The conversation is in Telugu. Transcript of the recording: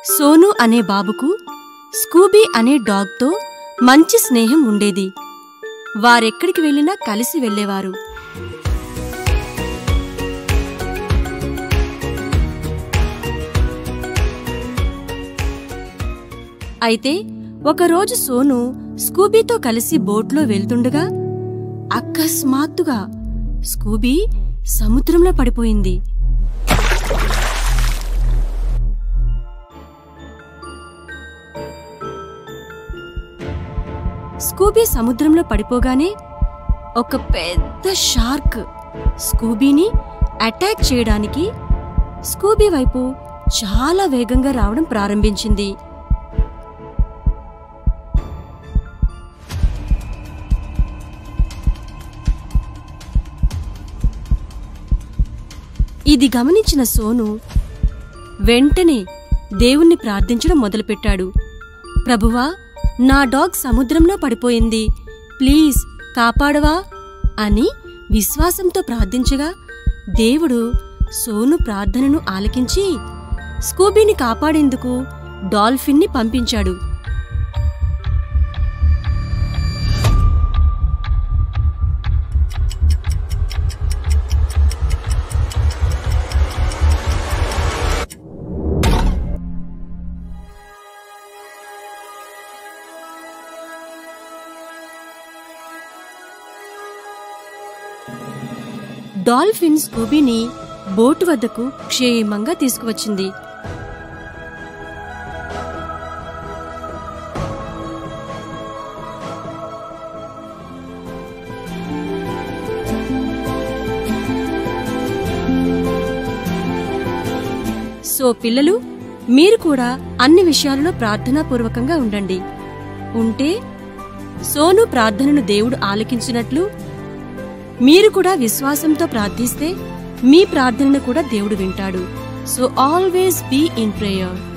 సోను అనే బాబుకు స్కూబీ అనే డాగ్తో మంచి స్నేహం ఉండేది వారెక్కడికి వెళ్ళినా కలిసి వెళ్ళేవారు అయితే ఒకరోజు సోను స్కూబీతో కలిసి బోట్లో వెళ్తుండగా అకస్మాత్తుగా స్కూబీ సముద్రంలో పడిపోయింది స్కూబీ సముద్రంలో పడిపోగానే ఒక పెద్ద షార్క్ స్కూబీని అటాక్ చేయడానికి స్కూబీ వైపు చాలా వేగంగా రావడం ప్రారంభించింది ఇది గమనించిన సోను వెంటనే దేవుణ్ణి ప్రార్థించడం మొదలుపెట్టాడు ప్రభువా నా డాగ్ సముద్రంలో పడిపోయింది ప్లీజ్ కాపాడవా అని విశ్వాసంతో ప్రార్థించగా దేవుడు సోను ప్రార్థనను ఆలకించి స్కూబీని కాపాడేందుకు డాల్ఫిన్ని పంపించాడు డాల్ఫిన్ స్కూబీని బోటు వద్దకు క్షేమంగా తీసుకువచ్చింది సో పిల్లలు మీరు కూడా అన్ని విషయాలలో ప్రార్థనాపూర్వకంగా ఉండండి ఉంటే సోను ప్రార్థనను దేవుడు ఆలకించినట్లు మీరు కూడా విశ్వాసంతో ప్రార్థిస్తే మీ ప్రార్థనను కూడా దేవుడు వింటాడు so always be in prayer